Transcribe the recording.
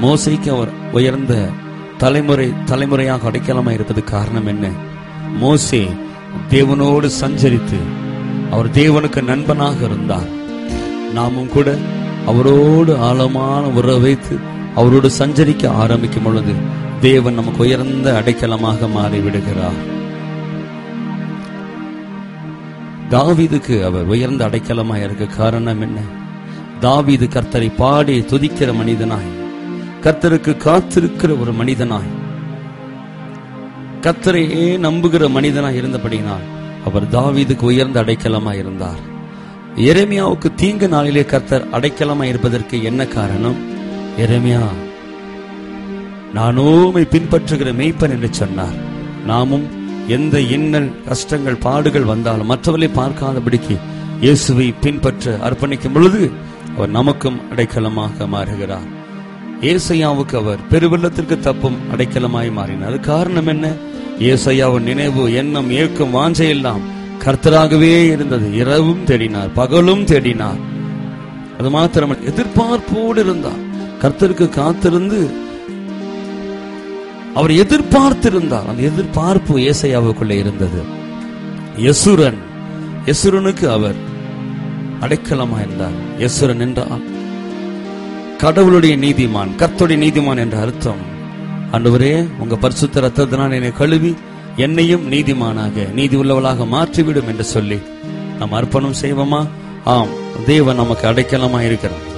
மோசைக்கு அவர் உயர்ந்த தலைமுறை தலைமுறையாக அடைக்கலமாக இருப்பது காரணம் என்ன மோசே தேவனோடு சஞ்சரித்து அவர் தேவனுக்கு நண்பனாக இருந்தார் நாமும் கூட அவரோடு ஆழமான உறவை வைத்து அவரோடு சஞ்சரிக்க ஆரம்பிக்கும் பொழுது தேவன் நமக்கு உயர்ந்த அடைக்கலமாக மாறி விடுகிறார் தாவீதுக்கு அவர் உயர்ந்த அடைக்கலமாய் இருக்க காரணம் என்ன தாவீது கர்த்தரை பாடி துதிக்கிற மனிதனாய் கர்த்தருக்கு காத்திருக்கிற ஒரு மனிதனாய் கர்த்தரையே நம்புகிற மனிதனாய் இருந்தபடினால் அவர் தாவீதுக்கு உயர்ந்த அடைக்கலமாய் இருந்தார் எரேமியாவுக்கு தீங்கு நாளிலே கர்த்தர் அடைக்கலமாய் இருப்பதற்கு என்ன காரணம் எரேமியா நானோமை பின்பற்றுகிற மெய்ப்பன் என்று சொன்னார் நாமும் எந்த இன்னல் கஷ்டங்கள் பாடுகள் வந்தாலும் மற்றவர்களை பார்க்காதபடிக்கு இயேசுவை பின்பற்ற அர்ப்பணிக்கும் பொழுது அவர் நமக்கும் அடைக்கலமாக மாறுகிறார் ஏசையாவுக்கு அவர் பெருவெள்ளத்திற்கு தப்பும் அடைக்கலமாய் மாறினார் அது காரணம் என்ன ஏசையாவின் நினைவு எண்ணம் ஏக்கம் வாஞ்சையெல்லாம் கர்த்தராகவே இருந்தது இரவும் தேடினார் பகலும் தேடினார் அது மாத்திரம் எதிர்பார்ப்போடு இருந்தார் கர்த்தருக்கு காத்திருந்து அவர் எதிர்பார்த்திருந்தார் அந்த எதிர்பார்ப்பு ஏசையாவுக்குள்ளே இருந்தது யசுரன் யசுரனுக்கு அவர் அடைக்கலமா இருந்தார் யசுரன் என்றால் கடவுளுடைய நீதிமான் கர்த்தருடைய நீதிமான் என்ற அர்த்தம் ஆண்டவரே உங்க பரிசுத்த ரத்தத்தினால் என்னை கழுவி என்னையும் நீதிமானாக நீதி உள்ளவளாக மாற்றிவிடும் என்று சொல்லி நாம் அர்ப்பணம் செய்வோமா ஆம் தேவன் நமக்கு அடைக்கலமா இருக்கிறார்